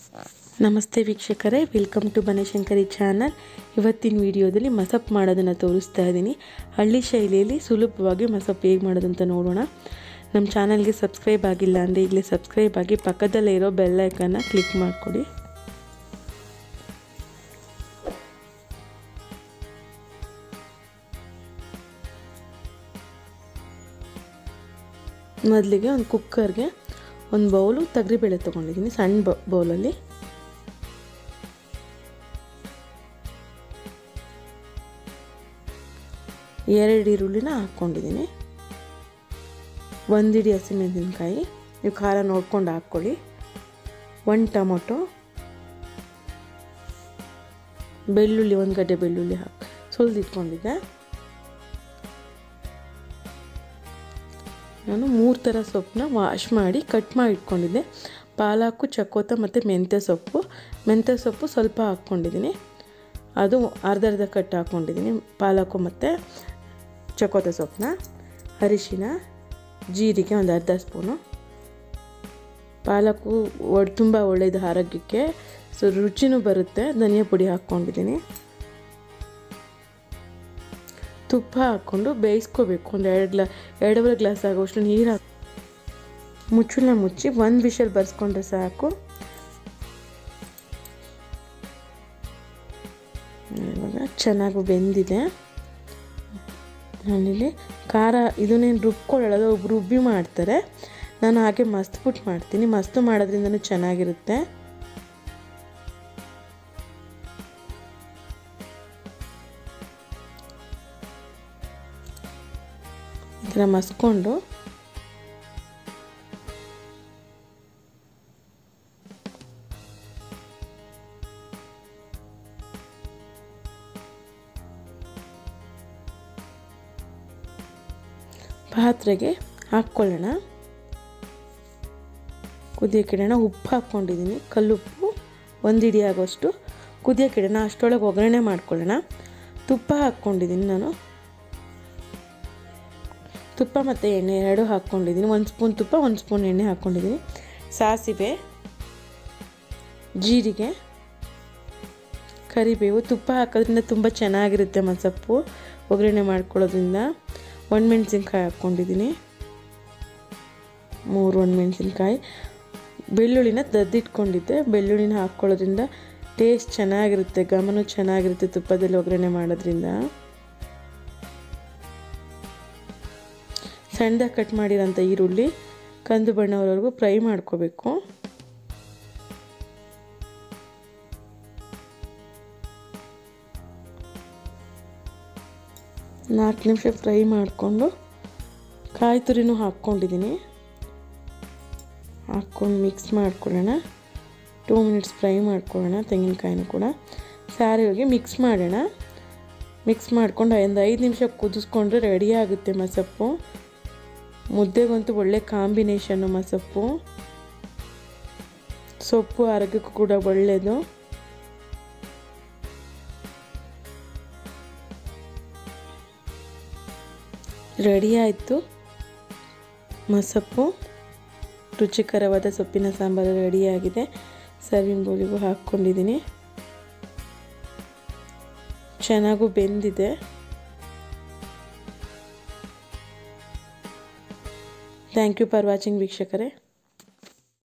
ನಮಸ್ತೆ ವೀಕ್ಷಕರೇ welcome to Banashankari channel ಇವತ್ತಿನ ವಿಡಿಯೋದಲ್ಲಿ ಮಸಪ್ ಮಾಡೋದನ್ನು ತೋರಿಸ್ತಾ ಇದ್ದೀನಿ ಹಳ್ಳಿ ಶೈಲಿಯಲ್ಲಿ ಸುಲಭವಾಗಿ ಮಸಪ್ ಹೇಗೆ ಮಾಡೋದಂತ ನೋಡೋಣ ನಮ್ಮ ಚಾನಲ್ಗೆ ಸಬ್ಸ್ಕ್ರೈಬ್ ಆಗಿಲ್ಲ ಅಂದರೆ ಈಗಲೇ ಸಬ್ಸ್ಕ್ರೈಬ್ ಆಗಿ ಪಕ್ಕದಲ್ಲೇ ಇರೋ ಬೆಲ್ ಐಕನ್ನ ಕ್ಲಿಕ್ ಮಾಡಿಕೊಡಿ ಮೊದಲಿಗೆ ಒಂದು ಕುಕ್ಕರ್ಗೆ ಒಂದು ಬೌಲು ತೊಗರಿಬೇಳೆ ತೊಗೊಂಡಿದ್ದೀನಿ ಸಣ್ಣ ಬ ಬೌಲಲ್ಲಿ ಎರಡು ಈರುಳ್ಳಿನ ಹಾಕ್ಕೊಂಡಿದ್ದೀನಿ ಒಂದು ಹಿಡಿ ಹಸಿಮೆಣಸಿನ್ಕಾಯಿ ನೀವು ಖಾರ ನೋಡ್ಕೊಂಡು ಹಾಕ್ಕೊಳ್ಳಿ ಒಂದು ಟೊಮೊಟೊ ಬೆಳ್ಳುಳ್ಳಿ ಒಂದು ಗಡ್ಡೆ ಬೆಳ್ಳುಳ್ಳಿ ಹಾಕಿ ಸುಲಿದಿಟ್ಕೊಂಡಿದ್ದೆ ನಾನು ಮೂರು ಥರ ಸೊಪ್ಪನ್ನ ವಾಶ್ ಮಾಡಿ ಕಟ್ ಮಾಡಿ ಇಟ್ಕೊಂಡಿದ್ದೆ ಪಾಲಾಕು ಚಕೋತ ಮತ್ತು ಮೆಂತ್ಯ ಸೊಪ್ಪು ಮೆಂತ್ಯ ಸೊಪ್ಪು ಸ್ವಲ್ಪ ಹಾಕ್ಕೊಂಡಿದ್ದೀನಿ ಅದು ಅರ್ಧ ಅರ್ಧ ಕಟ್ ಹಾಕ್ಕೊಂಡಿದ್ದೀನಿ ಪಾಲಕು ಮತ್ತು ಚಕೋತ ಸೊಪ್ಪನ್ನ ಅರಿಶಿನ ಜೀರಿಗೆ ಒಂದು ಅರ್ಧ ಸ್ಪೂನು ಪಾಲಕು ಒಡ್ ತುಂಬ ಒಳ್ಳೆಯದು ಆರೋಗ್ಯಕ್ಕೆ ಸೊ ರುಚಿನೂ ಬರುತ್ತೆ ಧನಿಯಾ ಪುಡಿ ಹಾಕ್ಕೊಂಡಿದ್ದೀನಿ ತುಪ್ಪ ಹಾಕ್ಕೊಂಡು ಬೇಯಿಸ್ಕೋಬೇಕು ಒಂದು ಎರಡು ಗ್ಲಾ ಎರಡೂವರೆ ಗ್ಲಾಸ್ ಆಗೋಷ್ಟು ನೀರು ಹಾಕಿ ಮುಚ್ಚಳನ ಮುಚ್ಚಿ ಒಂದು ವಿಷಲ್ ಬರ್ಸ್ಕೊಂಡ್ರೆ ಸಾಕು ಇವಾಗ ಚೆನ್ನಾಗಿ ಬೆಂದಿದೆ ನಾನಿಲ್ಲಿ ಖಾರ ಇದನ್ನೇನು ರುಬ್ಕೊಳ್ಳೋದು ಒಬ್ರು ರುಬ್ಬಿ ಮಾಡ್ತಾರೆ ನಾನು ಹಾಗೆ ಮಸ್ತ್ಬಿಟ್ಟು ಮಾಡ್ತೀನಿ ಮಸ್ತು ಮಾಡೋದ್ರಿಂದನೂ ಚೆನ್ನಾಗಿರುತ್ತೆ ಈ ಥರ ಮಸ್ಕೊಂಡು ಪಾತ್ರೆಗೆ ಹಾಕ್ಕೊಳ್ಳೋಣ ಕುದಿಯೋಕೆ ಇಡೋಣ ಉಪ್ಪು ಹಾಕ್ಕೊಂಡಿದ್ದೀನಿ ಕಲ್ಲುಪ್ಪು ಒಂದು ಹಿಡಿ ಆಗೋಷ್ಟು ಕುದಿಯೋಕೆ ಇಡೋಣ ಅಷ್ಟರೊಳಗೆ ಒಗ್ಗರಣೆ ಮಾಡ್ಕೊಳ್ಳೋಣ ತುಪ್ಪ ಹಾಕ್ಕೊಂಡಿದ್ದೀನಿ ನಾನು ತುಪ್ಪ ಮತ್ತು ಎಣ್ಣೆ ಎರಡು ಹಾಕ್ಕೊಂಡಿದ್ದೀನಿ ಒಂದು ಸ್ಪೂನ್ ತುಪ್ಪ ಒಂದು ಸ್ಪೂನ್ ಎಣ್ಣೆ ಹಾಕ್ಕೊಂಡಿದ್ದೀನಿ ಸಾಸಿವೆ ಜೀರಿಗೆ ಕರಿಬೇವು ತುಪ್ಪ ಹಾಕೋದ್ರಿಂದ ತುಂಬ ಚೆನ್ನಾಗಿರುತ್ತೆ ಮಸಪ್ಪು ಒಗ್ಗರಣೆ ಮಾಡ್ಕೊಳ್ಳೋದ್ರಿಂದ ಒಣಮೆಣ್ಸಿನ್ಕಾಯಿ ಹಾಕ್ಕೊಂಡಿದ್ದೀನಿ ಮೂರು ಒಣಮೆಣ್ಸಿನ್ಕಾಯಿ ಬೆಳ್ಳುಳ್ಳಿನ ದದ್ದಿಟ್ಕೊಂಡಿದ್ದೆ ಬೆಳ್ಳುಳ್ಳಿನ ಹಾಕ್ಕೊಳ್ಳೋದ್ರಿಂದ ಟೇಸ್ಟ್ ಚೆನ್ನಾಗಿರುತ್ತೆ ಘಮನೂ ಚೆನ್ನಾಗಿರುತ್ತೆ ತುಪ್ಪದಲ್ಲಿ ಒಗ್ಗರಣೆ ಮಾಡೋದ್ರಿಂದ ಸಣ್ಣದಾಗಿ ಕಟ್ ಮಾಡಿರೋಂಥ ಈರುಳ್ಳಿ ಕಂದು ಬಣ್ಣವರೆಗೂ ಫ್ರೈ ಮಾಡ್ಕೋಬೇಕು ನಾಲ್ಕು ನಿಮಿಷ ಫ್ರೈ ಮಾಡಿಕೊಂಡು ಕಾಯಿ ತುರಿನೂ ಹಾಕ್ಕೊಂಡಿದ್ದೀನಿ ಹಾಕ್ಕೊಂಡು ಮಿಕ್ಸ್ ಮಾಡ್ಕೊಳ್ಳೋಣ ಟೂ ಮಿನಿಟ್ಸ್ ಫ್ರೈ ಮಾಡ್ಕೊಳ್ಳೋಣ ತೆಂಗಿನಕಾಯಿನೂ ಕೂಡ ಸಾರಿಗೆ ಮಿಕ್ಸ್ ಮಾಡೋಣ ಮಿಕ್ಸ್ ಮಾಡ್ಕೊಂಡು ಒಂದು ಐದು ನಿಮಿಷ ಕುದಿಸ್ಕೊಂಡ್ರೆ ರೆಡಿ ಆಗುತ್ತೆ ಮಸಪ್ಪು ಮುದ್ದೆಗಂತೂ ಒಳ್ಳೆ ಕಾಂಬಿನೇಷನ್ನು ಮಸಪ್ಪು ಸೊಪ್ಪು ಆರೋಗ್ಯಕ್ಕೂ ಕೂಡ ಒಳ್ಳೆಯದು ರೆಡಿ ಆಯಿತು ಮಸಪ್ಪು ರುಚಿಕರವಾದ ಸೊಪ್ಪಿನ ಸಾಂಬಾರು ರೆಡಿಯಾಗಿದೆ ಸರ್ವಿಂಗ್ ಬೌಲಿಗೂ ಹಾಕ್ಕೊಂಡಿದ್ದೀನಿ ಚೆನ್ನಾಗೂ ಬೆಂದಿದೆ ಥ್ಯಾಂಕ್ ಯು ಫಾರ್ ವಾಚಿಂಗ್ ವೀಕ್ಷಕರೇ